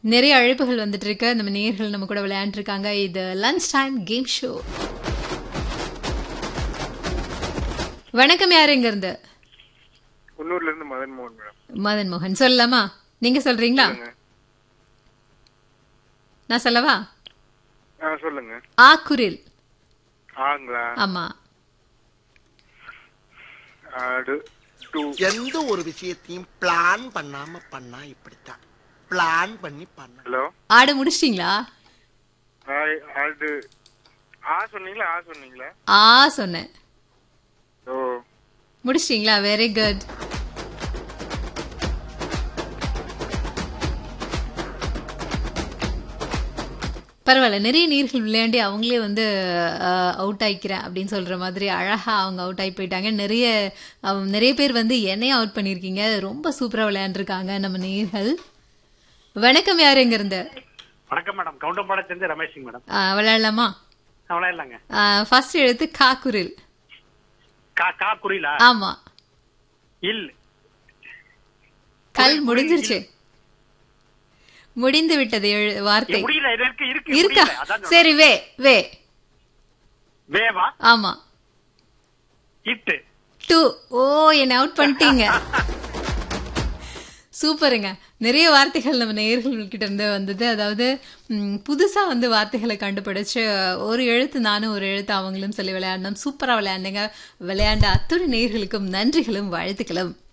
நிறைய அழைப்புகள் வந்துட்டு இருக்கு நம்ம நேர்கள் நம்ம கூட விளையாண்டு இருக்காங்க இது லஞ்ச் டைம் கேம் ஷோ வணக்கம் யார் எங்க இருந்து குன்னூர்ல இருந்து மதன் மோகன் மேடம் மதன் மோகன் சொல்லலாமா நீங்க சொல்றீங்களா நான் சொல்லவா ஆ சொல்லுங்க ஆக்குரில் ஆங்களா ஆமா ஆடு டூ எந்த ஒரு விஷயத்தையும் பிளான் பண்ணாம பண்ணா இப்படித்தான் பிளான் பண்ணி பண்ண ஹலோ ஆட முடிச்சிட்டீங்களா ஆடு ஆ சொன்னீங்களா ஆ சொன்னீங்களா ஆ சொன்னேன் ஓ முடிச்சிட்டீங்களா வெரி குட் பரவாயில்ல நிறைய நீர்கள் விளையாண்டி அவங்களே வந்து அவுட் ஆயிக்கிறேன் அப்படின்னு சொல்ற மாதிரி அழகா அவங்க அவுட் ஆகி போயிட்டாங்க நிறைய அவங்க- நிறைய பேர் வந்து என்னையும் அவுட் பண்ணியிருக்கீங்க ரொம்ப சூப்பரா விளையாண்டுருக்காங்க நம்ம நீர்கள் வணக்கம் யார் எங்க இருந்து வணக்கம் மேடம் கவுண்டம்பாட சேர்ந்து ரமேஷிங் மேடம் ஆ, விளையாடலாமா அவ்வளோ இல்லைங்க ஃபர்ஸ்ட் எழுத்து காக்குரில் கா கா குறிலா ஆமா இல் கல் முடிஞ்சிருச்சு முடிந்து விட்டது எழு- வார்த்தை முடியல இது இருக்கு இருக்கு இருக்கா முடியல. அதான் சொல்றேன். சரி வே வே வேவா ஆமா இட்டு டூ ஓ என்ன அவுட் பண்ணிட்டீங்க சூப்பருங்க நிறைய வார்த்தைகள் நம்ம நேயர்கள் கிட்ட இருந்து வந்தது அதாவது ம், புதுசா வந்து வார்த்தைகளை கண்டுபிடிச்சு ஒரு எழுத்து நானும் ஒரு எழுத்து அவங்களும் சொல்லி விளையாடணும் சூப்பரா விளையாண்டுங்க விளையாண்ட அத்துணை நேயர்களுக்கும் நன்றிகளும் வாழ்த்துக்களும்